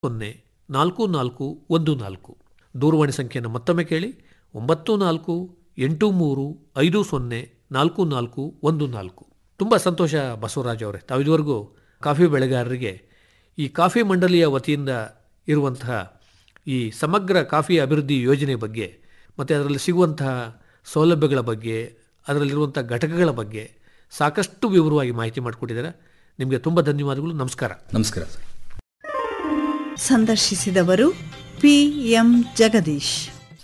ಸೊನ್ನೆ ನಾಲ್ಕು ನಾಲ್ಕು ಒಂದು ನಾಲ್ಕು ದೂರವಾಣಿ ಸಂಖ್ಯೆಯನ್ನು ಮತ್ತೊಮ್ಮೆ ಕೇಳಿ ಒಂಬತ್ತು ನಾಲ್ಕು ಎಂಟು ಮೂರು ಐದು ಸೊನ್ನೆ ನಾಲ್ಕು ನಾಲ್ಕು ಒಂದು ನಾಲ್ಕು ತುಂಬ ಸಂತೋಷ ಬಸವರಾಜ್ ಅವರೇ ತಾವು ಇದುವರೆಗೂ ಕಾಫಿ ಬೆಳೆಗಾರರಿಗೆ ಈ ಕಾಫಿ ಮಂಡಳಿಯ ವತಿಯಿಂದ ಇರುವಂತಹ ಈ ಸಮಗ್ರ ಕಾಫಿ ಅಭಿವೃದ್ಧಿ ಯೋಜನೆ ಬಗ್ಗೆ ಮತ್ತು ಅದರಲ್ಲಿ ಸಿಗುವಂತಹ ಸೌಲಭ್ಯಗಳ ಬಗ್ಗೆ ಅದರಲ್ಲಿರುವಂಥ ಘಟಕಗಳ ಬಗ್ಗೆ ಸಾಕಷ್ಟು ವಿವರವಾಗಿ ಮಾಹಿತಿ ಮಾಡಿಕೊಟ್ಟಿದ್ದಾರೆ ನಿಮಗೆ ತುಂಬ ಧನ್ಯವಾದಗಳು ನಮಸ್ಕಾರ ನಮಸ್ಕಾರ ಸರ್ ಸಂದರ್ಶಿಸಿದವರು ಪಿ ಎಂ ಜಗದೀಶ್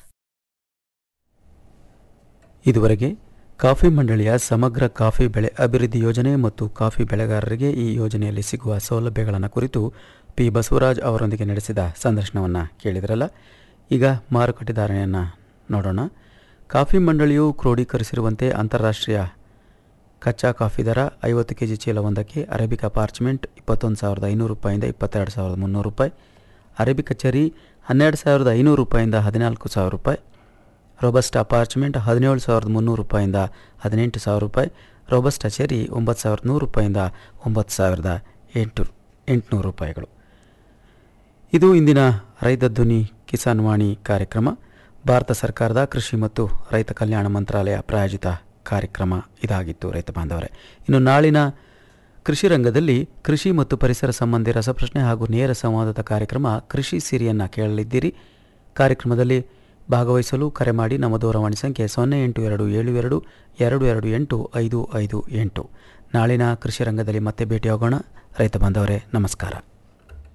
ಇದುವರೆಗೆ ಕಾಫಿ ಮಂಡಳಿಯ ಸಮಗ್ರ ಕಾಫಿ ಬೆಳೆ ಅಭಿವೃದ್ಧಿ ಯೋಜನೆ ಮತ್ತು ಕಾಫಿ ಬೆಳೆಗಾರರಿಗೆ ಈ ಯೋಜನೆಯಲ್ಲಿ ಸಿಗುವ ಸೌಲಭ್ಯಗಳನ್ನು ಕುರಿತು ಪಿ ಬಸವರಾಜ್ ಅವರೊಂದಿಗೆ ನಡೆಸಿದ ಸಂದರ್ಶನವನ್ನು ಕೇಳಿದ್ರಲ್ಲ ಈಗ ಮಾರುಕಟ್ಟೆ ಧಾರಣೆಯನ್ನು ನೋಡೋಣ ಕಾಫಿ ಮಂಡಳಿಯು ಕ್ರೋಢೀಕರಿಸಿರುವಂತೆ ಅಂತಾರಾಷ್ಟ್ರೀಯ ಕಚ್ಚಾ ಕಾಫಿ ದರ ಐವತ್ತು ಕೆ ಜಿ ಚೀಲವೊಂದಕ್ಕೆ ಅರೇಬಿಕಾ ಪಾರ್ಚ್ಮೆಂಟ್ ಇಪ್ಪತ್ತೊಂದು ಸಾವಿರದ ಐನೂರು ರೂಪಾಯಿಂದ ಇಪ್ಪತ್ತೆರಡು ಸಾವಿರದ ಮುನ್ನೂರು ರೂಪಾಯಿ ಅರೇಬಿಕಾ ಚೆರಿ ಹನ್ನೆರಡು ಸಾವಿರದ ಐನೂರು ರೂಪಾಯಿಂದ ಹದಿನಾಲ್ಕು ಸಾವಿರ ರೂಪಾಯಿ ರೋಬಸ್ಟಾ ಪಾರ್ಚ್ಮೆಂಟ್ ಹದಿನೇಳು ಸಾವಿರದ ಮುನ್ನೂರು ರೂಪಾಯಿಂದ ಹದಿನೆಂಟು ಸಾವಿರ ರೂಪಾಯಿ ರೋಬಸ್ಟಾ ಚೆರಿ ಒಂಬತ್ತು ಸಾವಿರದ ನೂರು ರೂಪಾಯಿಂದ ಒಂಬತ್ತು ಸಾವಿರದ ಎಂಟು ಎಂಟುನೂರು ರೂಪಾಯಿಗಳು ಇದು ಇಂದಿನ ರೈತ ಧ್ವನಿ ಕಿಸಾನ್ ವಾಣಿ ಕಾರ್ಯಕ್ರಮ ಭಾರತ ಸರ್ಕಾರದ ಕೃಷಿ ಮತ್ತು ರೈತ ಕಲ್ಯಾಣ ಮಂತ್ರಾಲಯ ಪ್ರಾಯೋಜಿತ ಕಾರ್ಯಕ್ರಮ ಇದಾಗಿತ್ತು ರೈತ ಬಾಂಧವರೇ ಇನ್ನು ನಾಳಿನ ಕೃಷಿ ರಂಗದಲ್ಲಿ ಕೃಷಿ ಮತ್ತು ಪರಿಸರ ಸಂಬಂಧಿ ರಸಪ್ರಶ್ನೆ ಹಾಗೂ ನೇರ ಸಂವಾದದ ಕಾರ್ಯಕ್ರಮ ಕೃಷಿ ಸಿರಿಯನ್ನು ಕೇಳಲಿದ್ದೀರಿ ಕಾರ್ಯಕ್ರಮದಲ್ಲಿ ಭಾಗವಹಿಸಲು ಕರೆ ಮಾಡಿ ನಮ್ಮ ದೂರವಾಣಿ ಸಂಖ್ಯೆ ಸೊನ್ನೆ ಎಂಟು ಎರಡು ಏಳು ಎರಡು ಎರಡು ಎರಡು ಎಂಟು ಐದು ಐದು ಎಂಟು ನಾಳಿನ ಕೃಷಿ ರಂಗದಲ್ಲಿ ಮತ್ತೆ ಭೇಟಿಯಾಗೋಣ ರೈತ ಬಾಂಧವರೇ ನಮಸ್ಕಾರ